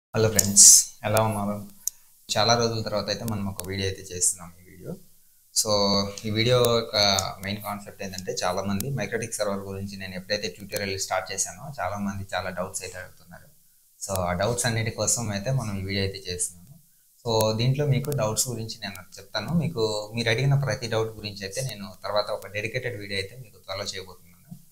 hello friends ఎలా ఉన్నారు చాలా రోజుల తర్వాత అయితే మనం ఒక వీడియో అయితే చేస్తున్నాం ఈ వీడియో సో ఈ వీడియో యొక్క మెయిన్ కాన్సెప్ట్ ఏంటంటే చాలా మంది మైక్రోటిక్ సర్వర్ గురించి నేను ఎప్పుడైతే ట్యూటోరియల్ స్టార్ట్ చేశానో చాలా మంది చాలా డౌట్స్ అయితే అడుగుతున్నారు సో ఆ డౌట్స్ అన్నిటి కోసం అయితే మనం ఈ వీడియో అయితే చేస్తున్నాము సో దీంట్లో మీకు డౌట్స్ గురించి నేను చెప్తాను మీకు మీరు అడిగిన ప్రతి డౌట్ గురించి అయితే నేను తర్వాత ఒక డెడికేటెడ్ వీడియో అయితే మీకు త్వరలో చేయబోతున్నాను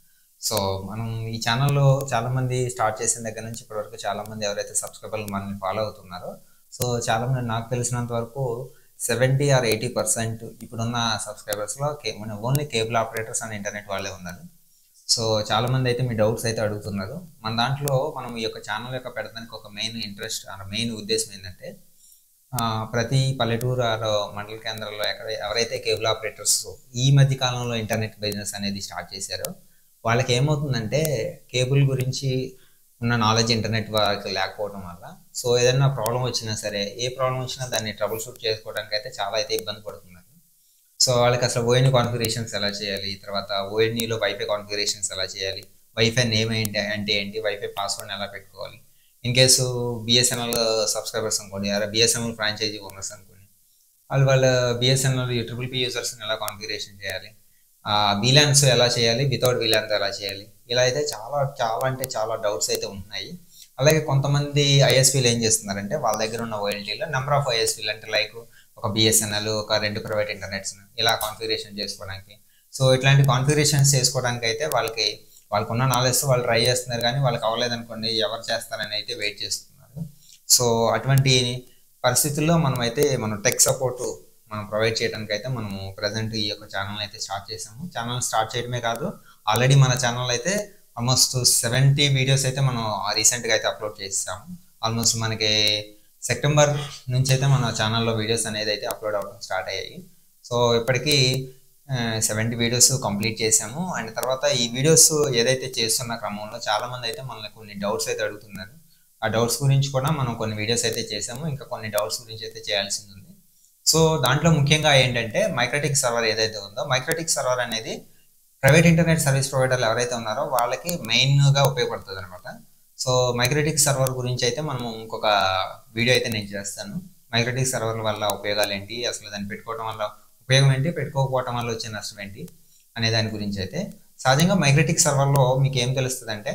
సో మనం ఈ ఛానల్లో చాలా మంది స్టార్ట్ చేసిన దగ్గర నుంచి ఇప్పటివరకు చాలా మంది ఎవరైతే సబ్స్క్రైబర్లు మనల్ని ఫాలో అవుతున్నారో సో చాలా మంది నాకు తెలిసినంత వరకు సెవెంటీ ఆర్ ఎయిటీ పర్సెంట్ ఇప్పుడున్న సబ్స్క్రైబర్స్లో కే మన only cable operators and internet వాళ్ళే ఉన్నారు సో చాలా మంది అయితే మీ డౌట్స్ అయితే అడుగుతున్నారు మన దాంట్లో మనం ఈ యొక్క ఛానల్ యొక్క పెడతానికి ఒక మెయిన్ ఇంట్రెస్ట్ మెయిన్ ఉద్దేశం ఏంటంటే ఆ, ప్రతి పల్లెటూరు ఆరో మండల కేంద్రాల్లో ఎక్కడ ఎవరైతే కేబుల్ ఆపరేటర్స్ ఈ మధ్య కాలంలో ఇంటర్నెట్ బిజినెస్ అనేది స్టార్ట్ చేశారో వాళ్ళకి ఏమవుతుందంటే కేబుల్ గురించి ఉన్న నాలెడ్జ్ ఇంటర్నెట్ వాళ్ళకి లేకపోవడం వల్ల సో ఏదైనా ప్రాబ్లం వచ్చినా సరే ఏ ప్రాబ్లం వచ్చినా దాన్ని ట్రబుల్ షూట్ చేసుకోవడానికి అయితే చాలా అయితే ఇబ్బంది పడుతున్నారు సో వాళ్ళకి అసలు ఓఎన్ఈ కాన్ఫిగరేషన్స్ ఎలా చేయాలి తర్వాత ఓఎన్ఈలో వైఫై కాన్ఫిగరేషన్స్ ఎలా చేయాలి వైఫై నేమ్ ఏంటి అంటే ఏంటి వైఫై పాస్వర్డ్ ఎలా పెట్టుకోవాలి ఇన్ కేసు బిఎస్ఎన్ఎల్ సబ్స్క్రైబర్స్ అనుకోండి అలా బిఎస్ఎన్ఎల్ ఫ్రాంచైజీ ఓనర్స్ అనుకోండి వాళ్ళు వాళ్ళ బిఎస్ఎన్ఎల్ ట్రిపుల్ పి యూజర్స్ని ఎలా కాన్ఫిగరేషన్ చేయాలి వీలాన్స్ ఎలా చేయాలి వితౌట్ వీలాన్స్ ఎలా చేయాలి ఇలా అయితే చాలా చాలా అంటే చాలా డౌట్స్ అయితే ఉంటున్నాయి అలాగే కొంతమంది ఐఎస్పీలు ఏం చేస్తున్నారంటే వాళ్ళ దగ్గర ఉన్న ఓఎల్టీలో నెంబర్ ఆఫ్ ఐఎస్పీలు అంటే లైక్ ఒక బిఎస్ఎన్ఎల్ ఒక రెండు ప్రైవేట్ ఇంటర్నెట్స్ ఇలా కాన్ఫిగరేషన్ చేసుకోవడానికి సో ఇట్లాంటి కాన్ఫిగరేషన్స్ చేసుకోవడానికి అయితే వాళ్ళకి వాళ్ళకు ఉన్న నాలెడ్జ్ వాళ్ళు ట్రై చేస్తున్నారు కానీ వాళ్ళకి అవ్వలేదనుకోండి ఎవరు చేస్తారని అయితే వెయిట్ చేస్తున్నారు సో అటువంటి పరిస్థితుల్లో మనం అయితే మనం టెక్ సపోర్ట్ మనం ప్రొవైడ్ చేయడానికి అయితే మనము ప్రజెంట్ ఈ యొక్క ఛానల్ అయితే స్టార్ట్ చేసాము ఛానల్ స్టార్ట్ చేయడమే కాదు ఆల్రెడీ మన ఛానల్ అయితే ఆల్మోస్ట్ సెవెంటీ వీడియోస్ అయితే మనం రీసెంట్గా అయితే అప్లోడ్ చేసాము ఆల్మోస్ట్ మనకి సెప్టెంబర్ నుంచి అయితే మన ఛానల్లో వీడియోస్ అనేది అయితే అప్లోడ్ అవ్వడం స్టార్ట్ అయ్యాయి సో ఇప్పటికీ సెవెంటీ వీడియోస్ కంప్లీట్ చేసాము అండ్ తర్వాత ఈ వీడియోస్ ఏదైతే చేస్తున్న క్రమంలో చాలామంది అయితే మనల్ని కొన్ని డౌట్స్ అయితే అడుగుతున్నారు ఆ డౌట్స్ గురించి కూడా మనం కొన్ని వీడియోస్ అయితే చేసాము ఇంకా కొన్ని డౌట్స్ గురించి అయితే చేయాల్సింది ఉంది సో దాంట్లో ముఖ్యంగా ఏంటంటే మైక్రోటిక్ సర్వర్ ఏదైతే ఉందో మైక్రోటిక్ సర్వర్ అనేది ప్రైవేట్ ఇంటర్నెట్ సర్వీస్ ప్రొవైడర్లు ఎవరైతే ఉన్నారో వాళ్ళకి మెయిన్గా ఉపయోగపడుతుంది అనమాట సో మైక్రోటిక్ సర్వర్ గురించి అయితే మనము ఇంకొక వీడియో అయితే నేను చేస్తాను మైక్రోటిక్ సర్వర్ వల్ల ఉపయోగాలు ఏంటి అసలు దాన్ని పెట్టుకోవడం వల్ల ఉపయోగం ఏంటి పెట్టుకోకపోవడం వల్ల వచ్చే నష్టం ఏంటి అనే దాని గురించి అయితే సహజంగా మైక్రోటిక్ సర్వర్లో మీకు ఏం తెలుస్తుంది అంటే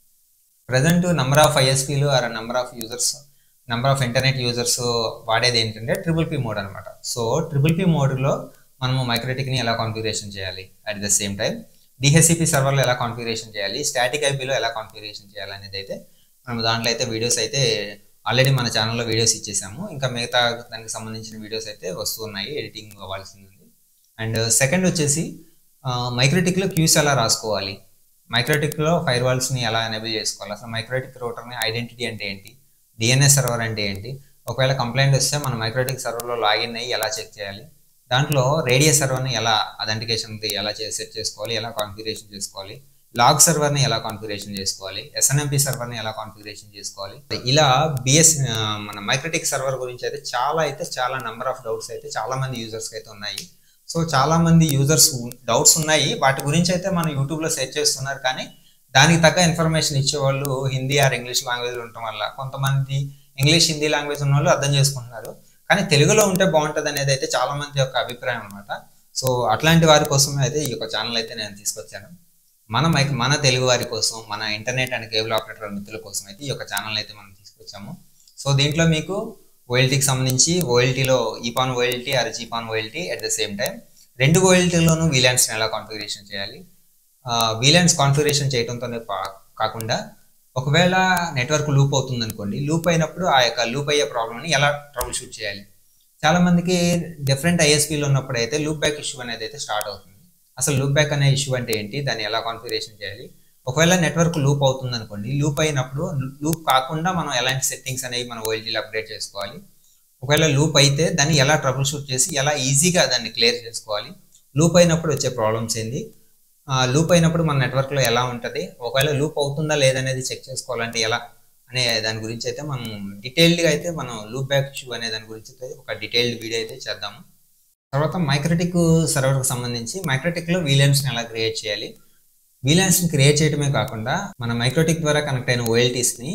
ప్రజెంట్ నెంబర్ ఆఫ్ ఐఎస్పీలు or number of users number of internet users వాడేది ఏంటంటే ట్రిపుల్ పి మోడ్ అనమాట సో ట్రిపుల్ పి మోడ్లో మనము మైక్రోటిక్ని ఎలా కాన్ఫిగరేషన్ చేయాలి at the same time DHCP సర్వర్లో ఎలా కాన్ఫిగరేషన్ చేయాలి స్టాటిక్ ఐపీలో ఎలా కాన్ఫిగరేషన్ చేయాలి అనేది అయితే మనం దాంట్లో అయితే వీడియోస్ అయితే ఆల్రెడీ మన ఛానల్లో వీడియోస్ ఇచ్చేసాము ఇంకా మిగతా దానికి సంబంధించిన వీడియోస్ అయితే వస్తున్నాయి ఎడిటింగ్ అవ్వాల్సింది ఉంది అండ్ సెకండ్ వచ్చేసి మైక్రోటిక్లో క్యూస్ ఎలా రాసుకోవాలి మైక్రోటిక్లో ఫైర్ వాల్స్ని ఎలా ఎనేబుల్ చేసుకోవాలి అసలు మైక్రోటిక్ రూటర్ని ఐడెంటిటీ అంటే ఏంటి డిఎన్ఎస్ సర్వర్ అంటే ఏంటి ఒకవేళ కంప్లైంట్ వస్తే మనం మైక్రోటిక్ సర్వర్లో లాగిన్ అయ్యి ఎలా చెక్ చేయాలి దాంట్లో రేడియస్ సర్వర్ని ఎలా అథెంటికేషన్ ఎలా సెట్ చేసుకోవాలి ఎలా కాన్ఫిగరేషన్ చేసుకోవాలి లాగ్ సర్వర్ని ఎలా కాన్ఫిగరేషన్ చేసుకోవాలి ఎస్ఎన్ఎంపి సర్వర్ని ఎలా కాన్ఫిగరేషన్ చేసుకోవాలి ఇలా బిఎస్ మన మైక్రోటిక్ సర్వర్ గురించి అయితే చాలా అయితే చాలా నెంబర్ ఆఫ్ డౌట్స్ అయితే చాలా మంది యూజర్స్కి అయితే ఉన్నాయి సో చాలా మంది యూజర్స్ డౌట్స్ ఉన్నాయి వాటి గురించి అయితే మనం యూట్యూబ్లో సెర్చ్ చేస్తున్నారు కానీ దానికి తగ్గ ఇన్ఫర్మేషన్ ఇచ్చేవాళ్ళు హిందీ ఆర్ ఇంగ్లీష్ లాంగ్వేజ్ ఉండటం వల్ల కొంతమంది ఇంగ్లీష్ హిందీ లాంగ్వేజ్ ఉన్న వాళ్ళు అర్థం చేసుకుంటున్నారు కానీ తెలుగులో ఉంటే బాగుంటుంది అనేది అయితే చాలా మంది యొక్క అభిప్రాయం అనమాట సో అట్లాంటి వారి కోసమే అయితే ఈ యొక్క ఛానల్ అయితే నేను తీసుకొచ్చాను మన మైక్ మన తెలుగు వారి కోసం మన ఇంటర్నెట్ అండ్ కేబుల్ ఆపరేటర్ మిత్రుల కోసం అయితే ఈ యొక్క ఛానల్ అయితే మనం తీసుకొచ్చాము సో దీంట్లో మీకు ఓఎల్టీకి సంబంధించి ఓఎల్టీలో EPON OLT or GPON OLT at the same time రెండు ఓఎల్టీలోనూ వీలాన్స్ని ఎలా కాన్ఫిగరేషన్ చేయాలి వీలాన్స్ కాన్ఫిగరేషన్ చేయడంతోనే కాకుండా ఒకవేళ నెట్వర్క్ లూప్ అవుతుంది అనుకోండి లూప్ అయినప్పుడు ఆ యొక్క లూప్ అయ్యే ప్రాబ్లమ్ని ఎలా ట్రబుల్ షూట్ చేయాలి చాలా మందికి డిఫరెంట్ ఐఎస్పీలు ఉన్నప్పుడు అయితే లూప్ బ్యాక్ ఇష్యూ అనేది అయితే స్టార్ట్ అవుతుంది అసలు లూప్ బ్యాక్ అనే ఇష్యూ అంటే ఏంటి దాన్ని ఎలా కాన్ఫిగరేషన్ చేయాలి ఒకవేళ నెట్వర్క్ లూప్ అవుతుంది అనుకోండి లూప్ అయినప్పుడు లూప్ కాకుండా మనం ఎలాంటి సెట్టింగ్స్ అనేవి మనం ఓఎల్టీలో అప్డేట్ చేసుకోవాలి ఒకవేళ లూప్ అయితే దాన్ని ఎలా ట్రబుల్ షూట్ చేసి ఎలా ఈజీగా దాన్ని క్లియర్ చేసుకోవాలి లూప్ అయినప్పుడు వచ్చే ప్రాబ్లమ్స్ ఏంది లూప్ అయినప్పుడు మన నెట్వర్క్లో ఎలా ఉంటుంది ఒకవేళ లూప్ అవుతుందా లేదనేది చెక్ చేసుకోవాలంటే ఎలా అనే దాని గురించి అయితే మనం డీటెయిల్డ్గా అయితే మనం లూప్ బ్యాక్ ఇష్యూ అనే దాని గురించి అయితే ఒక డీటెయిల్డ్ వీడియో అయితే చేద్దాము తర్వాత మైక్రోటిక్ సర్వర్కి సంబంధించి మైక్రోటిక్లో వీలెన్స్ని ఎలా క్రియేట్ చేయాలి వీలెన్స్ని క్రియేట్ చేయడమే కాకుండా మన మైక్రోటిక్ ద్వారా కనెక్ట్ అయిన ఓఎల్టీస్ని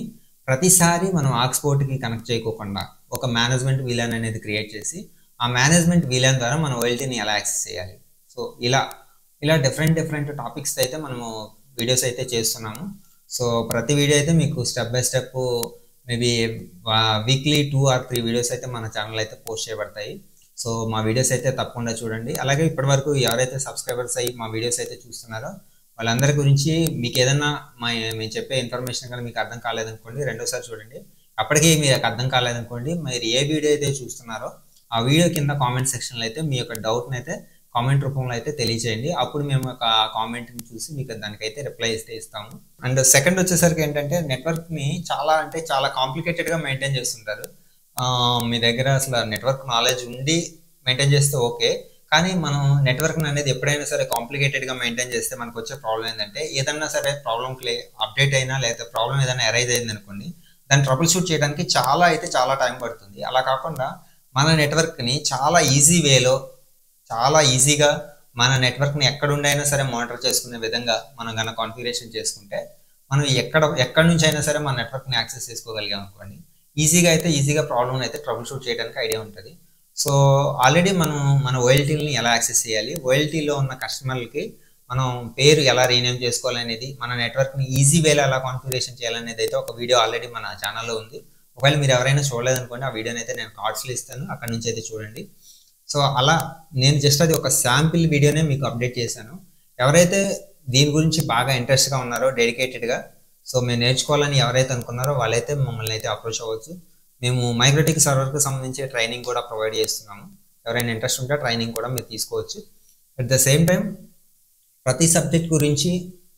ప్రతిసారి మనం ఆక్స్పోర్ట్కి కనెక్ట్ చేయకోకుండా ఒక మేనేజ్మెంట్ వీలాన్ అనేది క్రియేట్ చేసి ఆ మేనేజ్మెంట్ వీలాన్ ద్వారా మనం ఓఎల్టీని ఎలా యాక్సెస్ చేయాలి సో ఇలా ఇలా డిఫరెంట్ డిఫరెంట్ టాపిక్స్ అయితే మనము వీడియోస్ అయితే చేస్తున్నాము సో ప్రతి వీడియో అయితే మీకు step by step maybe weekly two or three videos అయితే మన ఛానల్ అయితే పోస్ట్ చేయబడతాయి సో మా వీడియోస్ అయితే తప్పకుండా చూడండి అలాగే ఇప్పటివరకు ఎవరైతే సబ్స్క్రైబర్స్ అయ్యి మా వీడియోస్ అయితే చూస్తున్నారో వాళ్ళందరి గురించి మీకు ఏదన్నా మా మేము చెప్పే ఇన్ఫర్మేషన్ కానీ మీకు అర్థం కాలేదనుకోండి రెండోసారి చూడండి అప్పటికీ మీకు అర్థం కాలేదనుకోండి మీరు ఏ వీడియో అయితే చూస్తున్నారో ఆ వీడియో కింద కామెంట్ సెక్షన్లో అయితే మీ యొక్క డౌట్ని అయితే కామెంట్ రూపంలో అయితే తెలియచేయండి అప్పుడు మేము ఒక కామెంట్ని చూసి మీకు దానికైతే రిప్లై ఇస్తే ఇస్తాము అండ్ సెకండ్ వచ్చేసరికి ఏంటంటే నెట్వర్క్ని చాలా అంటే చాలా కాంప్లికేటెడ్గా మెయింటైన్ చేస్తుంటారు ఆ, మీ దగ్గర అసలు నెట్వర్క్ నాలెడ్జ్ ఉండి మెయింటైన్ చేస్తే ఓకే కానీ మనం నెట్వర్క్ అనేది ఎప్పుడైనా సరే కాంప్లికేటెడ్గా మెయింటైన్ చేస్తే మనకు వచ్చే ప్రాబ్లం ఏంటంటే ఏదన్నా సరే ప్రాబ్లం క్లే అప్డేట్ అయినా లేదా ప్రాబ్లం ఏదైనా అరైజ్ అయింది అనుకోండి దాన్ని ట్రబుల్ షూట్ చేయడానికి చాలా అయితే చాలా టైం పడుతుంది అలా కాకుండా మన నెట్వర్క్ని చాలా ఈజీ వేలో చాలా ఈజీగా మన నెట్వర్క్ని ఎక్కడుండైనా సరే మానిటర్ చేసుకునే విధంగా మనం కనుక కాన్ఫిగరేషన్ చేసుకుంటే మనం ఎక్కడ ఎక్కడి నుంచి అయినా సరే మన నెట్వర్క్ని యాక్సెస్ చేసుకోగలిగాం అనుకోండి ఈజీగా అయితే ఈజీగా ప్రాబ్లమ్ అయితే ట్రబుల్ షూట్ చేయడానికి ఐడియా ఉంటుంది సో ఆల్రెడీ మనం మన ఓఎల్టీని ఎలా యాక్సెస్ చేయాలి ఓఎల్టీలో ఉన్న కస్టమర్లకి మనం పేరు ఎలా రీనేమ్ చేసుకోవాలనేది మన నెట్వర్క్ని ఈజీ వేలో ఎలా కాన్ఫిగరేషన్ చేయాలనేది అయితే ఒక వీడియో ఆల్రెడీ మన ఛానల్లో ఉంది ఒకవేళ మీరు ఎవరైనా చూడలేదనుకోండి ఆ వీడియోని అయితే నేను కార్డ్స్లో ఇస్తాను అక్కడ నుంచి అయితే చూడండి సో అలా నేను జస్ట్ అది ఒక శాంపిల్ వీడియోనే మీకు అప్డేట్ చేశాను ఎవరైతే దీని గురించి బాగా ఇంట్రెస్ట్గా ఉన్నారో డెడికేటెడ్గా సో మేము నేర్చుకోవాలని ఎవరైతే అనుకున్నారో వాళ్ళైతే మమ్మల్ని అయితే అప్రోచ్ అవ్వచ్చు మేము మైగ్రోటిక్ సర్వర్కి సంబంధించి ట్రైనింగ్ కూడా ప్రొవైడ్ చేస్తున్నాము ఎవరైనా ఇంట్రెస్ట్ ఉంటే ట్రైనింగ్ కూడా మీరు తీసుకోవచ్చు అట్ ద సేమ్ టైం ప్రతి సబ్జెక్ట్ గురించి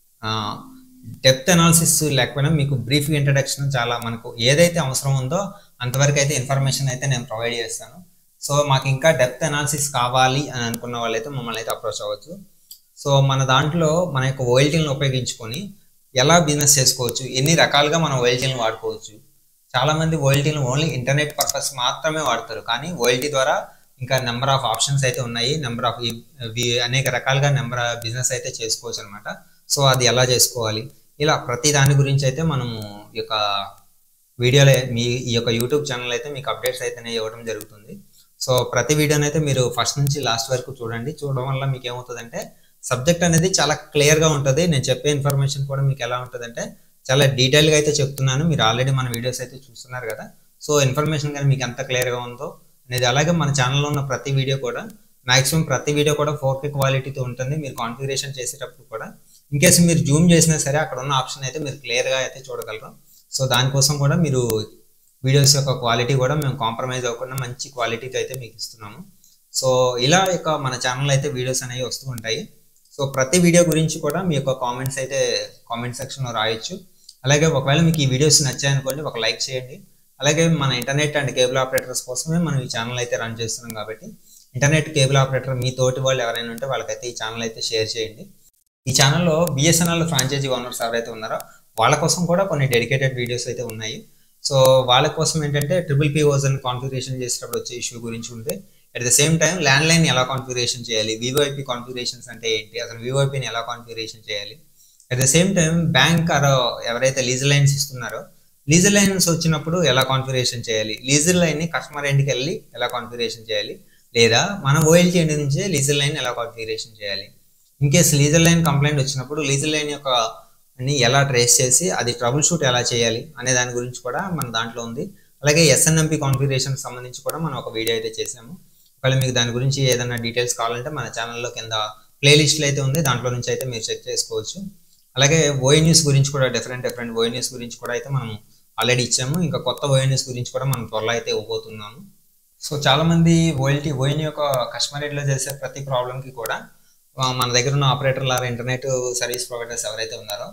డెప్త్ అనాలిసిస్ లేకపోయినా మీకు బ్రీఫ్ ఇంట్రడక్షన్ చాలా మనకు ఏదైతే అవసరం ఉందో అంతవరకు అయితే ఇన్ఫర్మేషన్ అయితే నేను ప్రొవైడ్ చేస్తాను సో మాకు ఇంకా డెప్త్ అనాలిసిస్ కావాలి అని అనుకున్న వాళ్ళైతే మమ్మల్ని అయితే అప్రోచ్ అవ్వచ్చు సో మన దాంట్లో మన యొక్క ఓఎల్టీలను ఉపయోగించుకొని ఎలా బిజినెస్ చేసుకోవచ్చు ఎన్ని రకాలుగా మనం ఓఎల్టీలను వాడుకోవచ్చు చాలామంది ఓఎల్టీలను ఓన్లీ ఇంటర్నెట్ పర్పస్ మాత్రమే వాడతారు కానీ ఓఎల్టీ ద్వారా ఇంకా నెంబర్ ఆఫ్ ఆప్షన్స్ అయితే ఉన్నాయి నెంబర్ ఆఫ్ అనేక రకాలుగా నెంబర్ బిజినెస్ అయితే చేసుకోవచ్చు అనమాట సో అది ఎలా చేసుకోవాలి ఇలా ప్రతి దాని గురించి అయితే మనము ఈ యొక్క వీడియోలో మీ ఈ యొక్క యూట్యూబ్ ఛానల్ అయితే మీకు అప్డేట్స్ అయితే ఇవ్వడం జరుగుతుంది సో ప్రతి వీడియోని అయితే మీరు ఫస్ట్ నుంచి లాస్ట్ వరకు చూడండి చూడడం వల్ల మీకు ఏమవుతుందంటే సబ్జెక్ట్ అనేది చాలా క్లియర్గా ఉంటుంది నేను చెప్పే ఇన్ఫర్మేషన్ కూడా మీకు ఎలా ఉంటుందంటే చాలా డీటెయిల్గా అయితే చెప్తున్నాను మీరు ఆల్రెడీ మన వీడియోస్ అయితే చూస్తున్నారు కదా సో ఇన్ఫర్మేషన్ కానీ మీకు ఎంత క్లియర్గా ఉందో అనేది అలాగే మన ఛానల్లో ఉన్న ప్రతి వీడియో కూడా మాక్సిమం ప్రతి వీడియో కూడా ఫోర్ కే క్వాలిటీతో ఉంటుంది మీరు కాన్ఫిగరేషన్ చేసేటప్పుడు కూడా ఇన్ కేసు మీరు జూమ్ చేసినా సరే అక్కడ ఉన్న ఆప్షన్ అయితే మీరు క్లియర్గా అయితే చూడగలరు సో దానికోసం కూడా మీరు వీడియోస్ యొక్క క్వాలిటీ కూడా మేము కాంప్రమైజ్ అవ్వకుండా మంచి క్వాలిటీతో అయితే మీకు ఇస్తున్నాము సో ఇలా యొక్క మన ఛానల్ అయితే వీడియోస్ అనేవి వస్తూ ఉంటాయి సో ప్రతి వీడియో గురించి కూడా మీ యొక్క కామెంట్స్ అయితే కామెంట్ సెక్షన్లో రాయొచ్చు అలాగే ఒకవేళ మీకు ఈ వీడియోస్ నచ్చాయనుకోండి ఒక లైక్ చేయండి అలాగే మన ఇంటర్నెట్ అండ్ కేబుల్ ఆపరేటర్స్ కోసమే మనం ఈ ఛానల్ అయితే రన్ చేస్తున్నాం కాబట్టి ఇంటర్నెట్ కేబుల్ ఆపరేటర్ మీ తోటి వాళ్ళు ఎవరైనా ఉంటే వాళ్ళకైతే ఈ ఛానల్ అయితే షేర్ చేయండి ఈ ఛానల్లో బిఎస్ఎన్ఎల్ ఫ్రాంచైజీ ఓనర్స్ ఎవరైతే ఉన్నారో వాళ్ళ కోసం కూడా కొన్ని డెడికేటెడ్ వీడియోస్ అయితే ఉన్నాయి సో వాళ్ళ కోసం ఏంటంటే ట్రిపుల్ పీ ఓజన్ కాన్ఫిగరేషన్ చేసేటప్పుడు వచ్చే ఇష్యూ గురించి ఉంటే at the same time land line ఎలా కాన్ఫిగరేషన్ చేయాలి వివోఐపీ కాన్ఫిగరేషన్స్ అంటే ఏంటి అసలు వివోఐపీని ఎలా కాన్ఫిగరేషన్ చేయాలి at the same time bank or ఎవరైతే లీజర్ లైన్స్ ఇస్తున్నారో లీజర్ లైన్స్ వచ్చినప్పుడు ఎలా కాన్ఫిగరేషన్ చేయాలి లీజర్ లైన్ని కస్టమర్ ఎండ్కి వెళ్ళి ఎలా కాన్ఫిగరేషన్ చేయాలి లేదా మన ఓఎల్టీ ఎండ్ నుంచే లీజర్ లైన్ ఎలా కాన్ఫిగరేషన్ చేయాలి in case leased line complaint వచ్చినప్పుడు లీజర్ లైన్ యొక్క ని ఎలా ట్రేస్ చేసి అది ట్రబుల్ షూట్ ఎలా చేయాలి అనే దాని గురించి కూడా మన దాంట్లో ఉంది అలాగే ఎస్ఎన్ఎంపి కాన్ఫిగరేషన్ సంబంధించి కూడా మనం ఒక వీడియో అయితే చేసాము ఒకవేళ మీకు దాని గురించి ఏదైనా డీటెయిల్స్ కావాలంటే మన ఛానల్లో కింద ప్లేలిస్ట్లో అయితే ఉంది దాంట్లో నుంచి అయితే మీరు చెక్ చేసుకోవచ్చు అలాగే ఓఐ న్యూస్ గురించి కూడా డిఫరెంట్ డిఫరెంట్ ఓఐ న్యూస్ గురించి కూడా అయితే మనం ఆల్రెడీ ఇచ్చాము ఇంకా కొత్త ఓఐ న్యూస్ గురించి కూడా మనం త్వరలో అయితే ఇవ్వబోతున్నాము సో చాలామంది ఓఎల్టీ ఓఎన్ యొక్క కస్టమర్ రేట్లో చేసే ప్రతి ప్రాబ్లంకి కూడా ఆ, మన దగ్గర ఉన్న ఆపరేటర్ లాగా ఇంటర్నెట్ సర్వీస్ ప్రొవైడర్స్ ఎవరైతే ఉన్నారో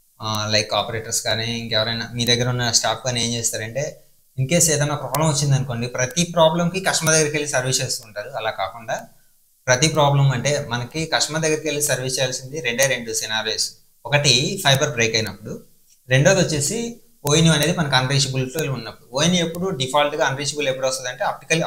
లైక్ ఆపరేటర్స్ కానీ ఇంకెవరైనా మీ దగ్గర ఉన్న స్టాఫ్ కానీ ఏం చేస్తారంటే ఇన్ కేస్ ఏదైనా ప్రాబ్లం వచ్చింది అనుకోండి ప్రతి ప్రాబ్లంకి కస్టమర్ దగ్గరికి వెళ్ళి సర్వీస్ చేస్తుంటారు అలా కాకుండా ప్రతి ప్రాబ్లం అంటే మనకి కస్టమర్ దగ్గరికి వెళ్ళి సర్వీస్ చేయాల్సింది రెండే రెండు సినారియోస్ ఒకటి ఫైబర్ బ్రేక్ అయినప్పుడు రెండోది వచ్చేసి ఓయిన్ అనేది మనకు అన్రీచబుల్ ఉన్నప్పుడు ఓయిన్ ఎప్పుడు డిఫాల్ట్గా అన్రీచబుల్ ఎప్పుడు వస్తుంది అంటే ఆప్టికల్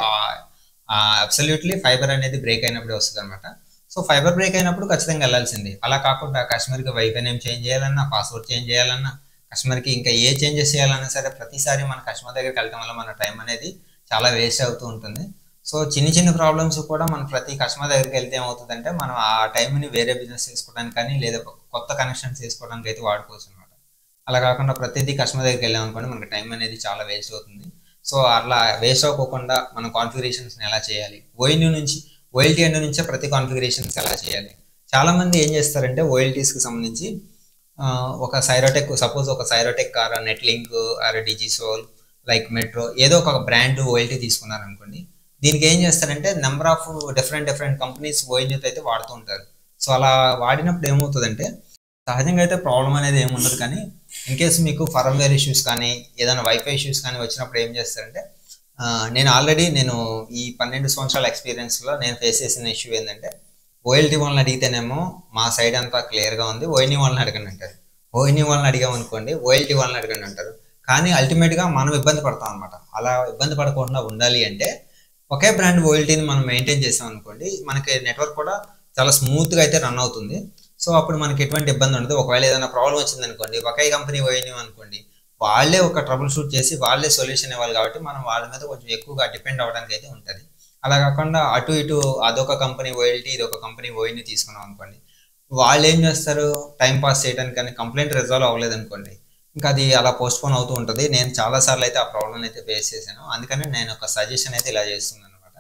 అబ్సల్యూట్లీ ఫైబర్ అనేది బ్రేక్ అయినప్పుడు వస్తుంది అనమాట సో ఫైబర్ బ్రేక్ అయినప్పుడు ఖచ్చితంగా వెళ్ళాల్సింది అలా కాకుండా కస్టమర్కి వైఫై నేమ్ చేంజ్ చేయాలన్నా పాస్వర్డ్ చేంజ్ చేయాలన్నా కస్టమర్కి ఇంకా ఏ చేంజెస్ చేయాలన్నా సరే ప్రతిసారి మన కస్టమర్ దగ్గరికి వెళ్ళడం వల్ల మన టైం అనేది చాలా వేస్ట్ అవుతూ ఉంటుంది సో చిన్న చిన్న ప్రాబ్లమ్స్ కూడా మన ప్రతి కస్టమర్ దగ్గరికి వెళ్తే ఏమవుతుందంటే మనం ఆ టైంని వేరే బిజినెస్ చేసుకోవడానికి కానీ లేదా కొత్త కనెక్షన్స్ చేసుకోవడానికి అయితే వాడుకోవచ్చు అనమాట అలా కాకుండా ప్రతిదీ కస్టమర్ దగ్గరికి వెళ్ళాం అనుకోండి మనకి టైం అనేది చాలా వేస్ట్ అవుతుంది సో అట్లా వేస్ట్ అవ్వకుండా మనం కాన్ఫిగరేషన్స్ని ఎలా చేయాలి ఓఎన్యూ నుంచి ఓఎల్టీ ఎండ్ నుంచే ప్రతి కాన్ఫిగరేషన్స్ ఎలా చేయాలి చాలా మంది ఏం చేస్తారంటే ఓఎల్టీస్కి సంబంధించి ఆ, ఒక సైరోటెక్ సపోజ్ ఒక Syrotech or Netlink or Digisol like Metro ఏదో ఒక బ్రాండ్ ఓఎల్టీ తీసుకున్నారు అనుకోండి దీనికి ఏం చేస్తారంటే number of different different companies ఓఎల్టీతో అయితే వాడుతూ ఉంటారు సో అలా వాడినప్పుడు ఏమవుతుందంటే సహజంగా అయితే ప్రాబ్లం అనేది ఏమి ఉండదు కానీ ఇన్ కేసు మీకు ఫర్మ్వేర్ ఇష్యూస్ కానీ ఏదైనా వైఫై ఇష్యూస్ కానీ వచ్చినప్పుడు ఏం చేస్తారంటే ఆ, నేను ఆల్రెడీ నేను ఈ పన్నెండు సంవత్సరాల ఎక్స్పీరియన్స్లో నేను ఫేస్ చేసిన ఇష్యూ ఏంటంటే ఓఎల్టీ వాళ్ళని అడిగితేనేమో మా సైడ్ అంతా క్లియర్గా ఉంది ఓఎన్ఈ వాళ్ళని అడగండి అంటారు ఓఎన్ఈ వాళ్ళని అడిగాం అనుకోండి ఓఎల్టీ వాళ్ళని అడగండి అంటారు కానీ అల్టిమేట్గా మనం ఇబ్బంది పడతాం అనమాట అలా ఇబ్బంది పడకుండా ఉండాలి అంటే ఒకే బ్రాండ్ ఓఎల్టీని మనం మెయింటైన్ చేసాం అనుకోండి మనకి నెట్వర్క్ కూడా చాలా స్మూత్గా అయితే రన్ అవుతుంది సో అప్పుడు మనకి ఎటువంటి ఇబ్బంది ఉండదు ఒకవేళ ఏదైనా ప్రాబ్లం వచ్చింది అనుకోండి ఒకే కంపెనీ ఓఎన్యూ అనుకోండి వాళ్ళే ఒక ట్రబుల్ షూట్ చేసి వాళ్ళే సొల్యూషన్ ఇవ్వాలి కాబట్టి మనం వాళ్ళ మీద కొంచెం ఎక్కువగా డిపెండ్ అవ్వడానికి అయితే ఉంటుంది అలా కాకుండా అటు ఇటు అదొక కంపెనీ ఓఎల్టీ ఇదొక కంపెనీ ఓఎన్యూ తీసుకున్నాం అనుకోండి వాళ్ళు ఏం చేస్తారు టైం పాస్ చేయడానికి కానీ కంప్లైంట్ రిజాల్వ్ అవ్వలేదు అనుకోండి ఇంకా అది అలా పోస్ట్ పోన్ అవుతూ ఉంటుంది నేను చాలా సార్లు అయితే ఆ ప్రాబ్లమ్ అయితే ఫేస్ చేశాను అందుకని నేను ఒక సజెషన్ అయితే ఇలా చేస్తున్నాను అనమాట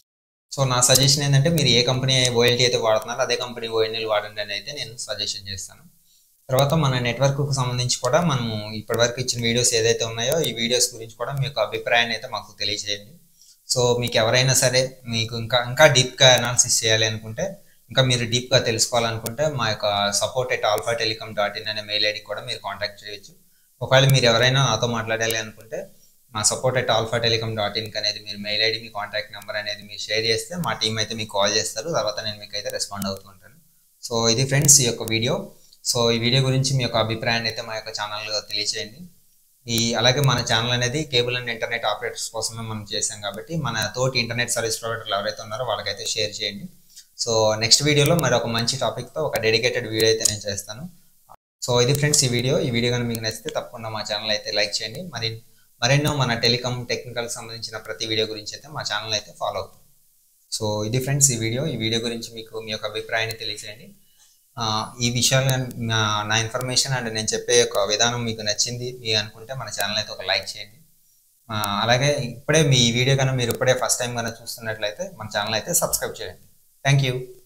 సో నా సజెషన్ ఏంటంటే మీరు ఏ కంపెనీ ఓఎల్టీ అయితే వాడుతున్నారో అదే కంపెనీ ఓఎన్ఎల్ వాడండి అని అయితే నేను సజెషన్ చేస్తాను తర్వాత మన నెట్వర్క్కు సంబంధించి కూడా మనము ఇప్పటివరకు ఇచ్చిన వీడియోస్ ఏదైతే ఉన్నాయో ఈ వీడియోస్ గురించి కూడా మీ యొక్క అభిప్రాయాన్ని అయితే మాకు తెలియజేయండి సో మీకు ఎవరైనా సరే మీకు ఇంకా ఇంకా డీప్గా అనాలిసిస్ చేయాలి అనుకుంటే ఇంకా మీరు డీప్గా తెలుసుకోవాలనుకుంటే మా యొక్క support at Alpha Telecom dot in అనే మెయిల్ ఐడి కూడా మీరు కాంటాక్ట్ చేయొచ్చు ఒకవేళ మీరు ఎవరైనా నాతో మాట్లాడాలి అనుకుంటే మా support at Alpha Telecom dot ఇన్కి అనేది మీరు మెయిల్ ఐడి మీ కాంటాక్ట్ నెంబర్ అనేది మీరు షేర్ చేస్తే మా టీం అయితే మీకు కాల్ చేస్తారు తర్వాత నేను మీకు అయితే రెస్పాండ్ అవుతూ ఉంటాను సో ఇది ఫ్రెండ్స్ ఈ యొక్క వీడియో సో ఈ వీడియో గురించి మీ యొక్క అభిప్రాయాన్ని అయితే మా యొక్క ఛానల్లో తెలియచేయండి ఈ అలాగే మన ఛానల్ అనేది కేబుల్ అండ్ ఇంటర్నెట్ ఆపరేటర్స్ కోసమే మనం చేసాం కాబట్టి మన తోటి ఇంటర్నెట్ సర్వీస్ ప్రొవైడర్లు ఎవరైతే ఉన్నారో వాళ్ళకైతే షేర్ చేయండి సో నెక్స్ట్ వీడియోలో మరి ఒక మంచి టాపిక్తో ఒక డెడికేటెడ్ వీడియో అయితే నేను చేస్తాను సో ఇది ఫ్రెండ్స్ ఈ వీడియో ఈ వీడియో కానీ మీకు నచ్చితే తప్పకుండా మా ఛానల్ అయితే లైక్ చేయండి మరి మరెన్నో మన టెలికామ్ టెక్నికల్ సంబంధించిన ప్రతి వీడియో గురించి అయితే మా ఛానల్ అయితే ఫాలో అవుతుంది సో ఇది ఫ్రెండ్స్ ఈ వీడియో ఈ వీడియో గురించి మీకు మీ యొక్క అభిప్రాయాన్ని తెలియజేయండి ఆ, ఈ విషయాలు నా నా ఇన్ఫర్మేషన్ అండ్ నేను చెప్పే ఒక విధానం మీకు నచ్చింది మీ అనుకుంటే మన ఛానల్ అయితే ఒక లైక్ చేయండి ఆ, అలాగే ఇప్పుడే మీ వీడియో కన్నా మీరు ఇప్పుడే ఫస్ట్ టైం కన్నా చూస్తున్నట్లయితే మన ఛానల్ అయితే సబ్స్క్రైబ్ చేయండి థ్యాంక్ యూ